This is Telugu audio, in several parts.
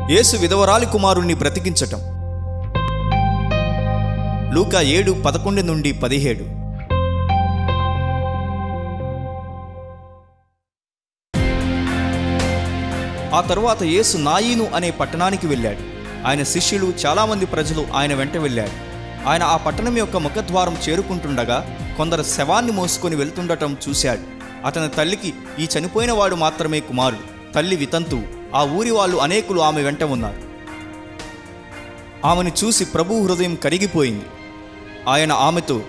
యేసు విధవరాలి కుమారుణ్ణి బ్రతికించటం లూకా ఏడు పదకొండు నుండి పదిహేడు ఆ తరువాత యేసు నాయీను అనే పట్టణానికి వెళ్ళాడు ఆయన శిష్యులు చాలామంది ప్రజలు ఆయన వెంట వెళ్ళాడు ఆయన ఆ పట్టణం యొక్క ముఖద్వారం చేరుకుంటుండగా కొందరు శవాన్ని మోసుకొని వెళ్తుండటం చూశాడు అతని తల్లికి ఈ చనిపోయిన వాడు మాత్రమే కుమారుడు తల్లి వితంతు ఆ ఊరి వాళ్ళు అనేకులు ఆమె వెంట ఉన్నారు ఆమెను చూసి ప్రభు హృదయం కరిగిపోయింది ఆయన ఆమెతో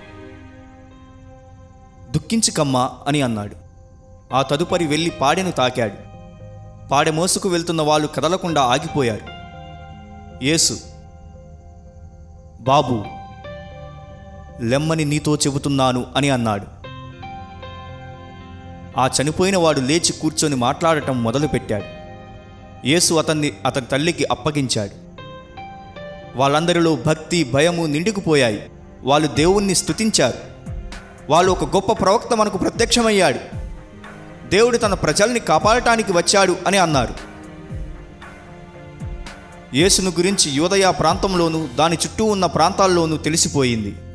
దుఃఖించుకమ్మా అని అన్నాడు ఆ తదుపరి వెళ్ళి పాడెను తాకాడు పాడె మోసుకు వెళ్తున్న వాళ్ళు కదలకుండా ఆగిపోయారు యేసు బాబు లెమ్మని నీతో చెబుతున్నాను అని అన్నాడు ఆ చనిపోయిన వాడు లేచి కూర్చొని మాట్లాడటం మొదలుపెట్టాడు యేసు అతన్ని అతని తల్లికి అప్పగించాడు వాళ్ళందరిలో భక్తి భయము నిండుకుపోయాయి వాళ్ళు దేవుణ్ణి స్తుతించారు వాళ్ళు ఒక గొప్ప ప్రవక్త మనకు ప్రత్యక్షమయ్యాడు దేవుడు తన ప్రజల్ని కాపాడటానికి వచ్చాడు అని అన్నారు యేసును గురించి యోదయ ప్రాంతంలోనూ దాని చుట్టూ ఉన్న ప్రాంతాల్లోనూ తెలిసిపోయింది